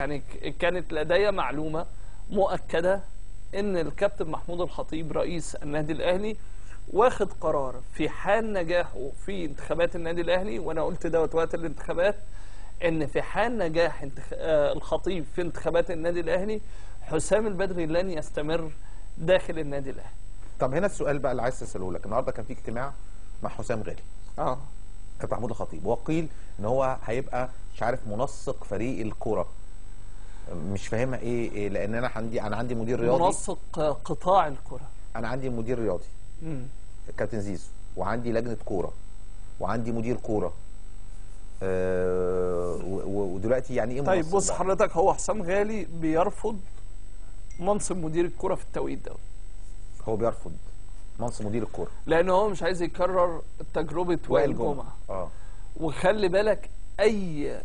يعني ك- كانت لدي معلومه مؤكده ان الكابتن محمود الخطيب رئيس النادي الاهلي واخد قرار في حال نجاحه في انتخابات النادي الاهلي وانا قلت دوت وقت الانتخابات ان في حال نجاح انتخ... آه الخطيب في انتخابات النادي الاهلي حسام البدري لن يستمر داخل النادي الاهلي طب هنا السؤال بقى اللي عايز اساله لك النهارده كان في اجتماع مع حسام غالي اه كابتن محمود الخطيب وقيل ان هو هيبقى مش عارف منسق فريق الكوره مش فاهمها ايه, إيه لان انا عندي انا عندي مدير رياضي منسق آه، قطاع الكره انا عندي مدير رياضي مم. كابتن زيزو وعندي لجنه كوره وعندي مدير كوره أه و- و- ودلوقتي يعني ايه طيب منسق بص بقى؟ حضرتك هو حسام غالي بيرفض منصب مدير الكره في التوقيت ده هو بيرفض منصب مدير الكوره لان هو مش عايز يكرر تجربه وائل جمعه اه وخلي بالك اي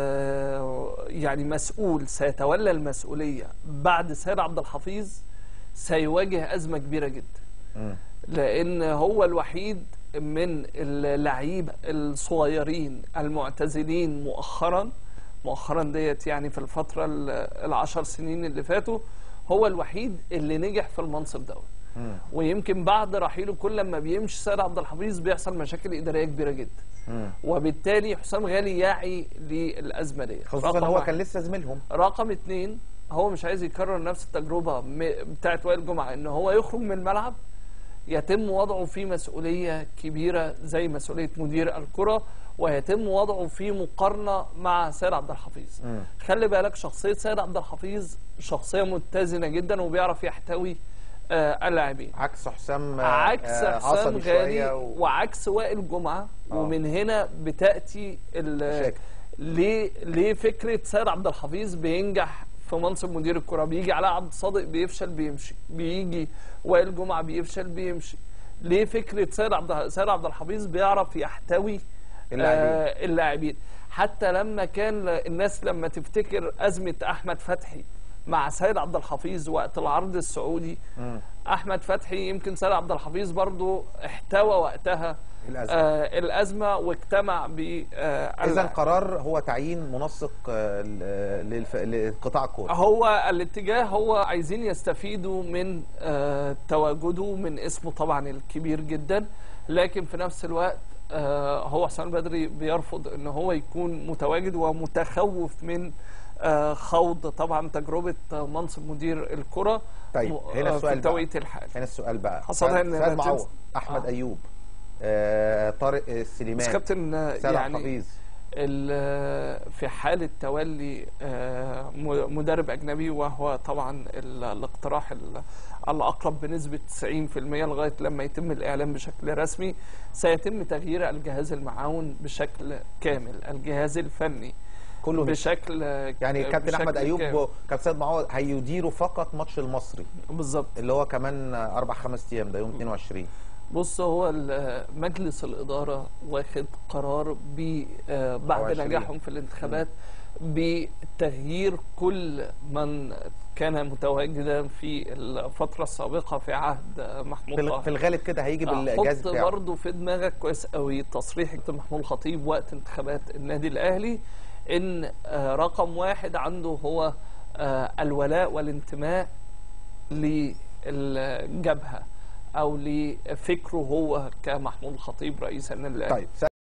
آه يعني مسؤول سيتولى المسؤوليه بعد سيد عبد الحفيظ سيواجه ازمه كبيره جدا مم. لان هو الوحيد من اللعيبه الصغيرين المعتزلين مؤخرا مؤخرا ديت يعني في الفتره ال- العشر سنين اللي فاتوا هو الوحيد اللي نجح في المنصب دوت مم. ويمكن بعد رحيله كل ما بيمشي سيد عبد الحفيظ بيحصل مشاكل اداريه كبيره جدا مم. وبالتالي حسام غالي يعي للازمه دي خصوصا رقم هو واحد. كان لسه زميلهم رقم اتنين هو مش عايز يكرر نفس التجربه م- بتاعت وائل جمعه ان هو يخرج من الملعب يتم وضعه في مسؤوليه كبيره زي مسؤوليه مدير الكره ويتم وضعه في مقارنه مع سيد عبد الحفيظ مم. خلي بالك شخصيه سيد عبد الحفيظ شخصيه متزنه جدا وبيعرف يحتوي آه اللاعبين عكس حسام آه، عكس آه، حسام عصبي شوية غالي و... وعكس وائل جمعه آه. ومن هنا بتاتي ال- مشاكل. ليه ليه فكره سيد عبد الحفيظ بينجح في منصب مدير الكره بيجي علاء عبد الصادق بيفشل بيمشي بيجي وائل جمعه بيفشل بيمشي ليه فكره سيد عبد سيد عبد الحفيظ بيعرف يحتوي اللاعبين. آه اللاعبين حتى لما كان الناس لما تفتكر ازمه احمد فتحي مع سيد عبد الحفيظ وقت العرض السعودي مم. احمد فتحي يمكن سيد عبد الحفيظ برضو احتوى وقتها الأزمة. آه الازمه واجتمع ب آه اذا ال- القرار هو تعيين منسق آه، ل- للف- لقطاع الكوره هو الاتجاه هو عايزين يستفيدوا من آه تواجده من اسمه طبعا الكبير جدا لكن في نفس الوقت آه هو حسام البدري بيرفض ان هو يكون متواجد ومتخوف من آه خوض طبعا تجربه آه، منصب مدير الكره طيب، م- هنا آه، في السؤال بقى. التوقيت الحالي هنا السؤال بقى خاصة سؤال- إن سؤال تنس- معوض احمد آه. ايوب آه، طارق السليمان بس كابتن آه، سيد عبد يعني الحفيظ ال- في حالة تولي آه، م- مدرب أجنبي وهو طبعا ال- الاقتراح ال- الأقرب بنسبة 90% لغاية لما يتم الإعلان بشكل رسمي سيتم تغيير الجهاز المعاون بشكل كامل الجهاز الفني كله مش بشكل يعني كابتن بشكل احمد ايوب كامل. وكابتن سيد معوض هيديروا فقط ماتش المصري بالظبط اللي هو كمان اربع خمس ايام ده يوم 22 بص هو ال- مجلس الإدارة واخد قرار ب آه، بعد 24. نجاحهم في الانتخابات بتغيير كل من كان متواجدا في الفترة السابقة في عهد آه، محمود في ال- طاهر في الغالب كده هيجي بالجهاز حط بتاعه برضه في دماغك كويس قوي تصريح كابتن محمود الخطيب وقت انتخابات النادي الأهلي إن آه، رقم واحد عنده هو آه، الولاء والانتماء للجبهة أو لفكره هو كمحمود الخطيب رئيس النادي الأهلي طيب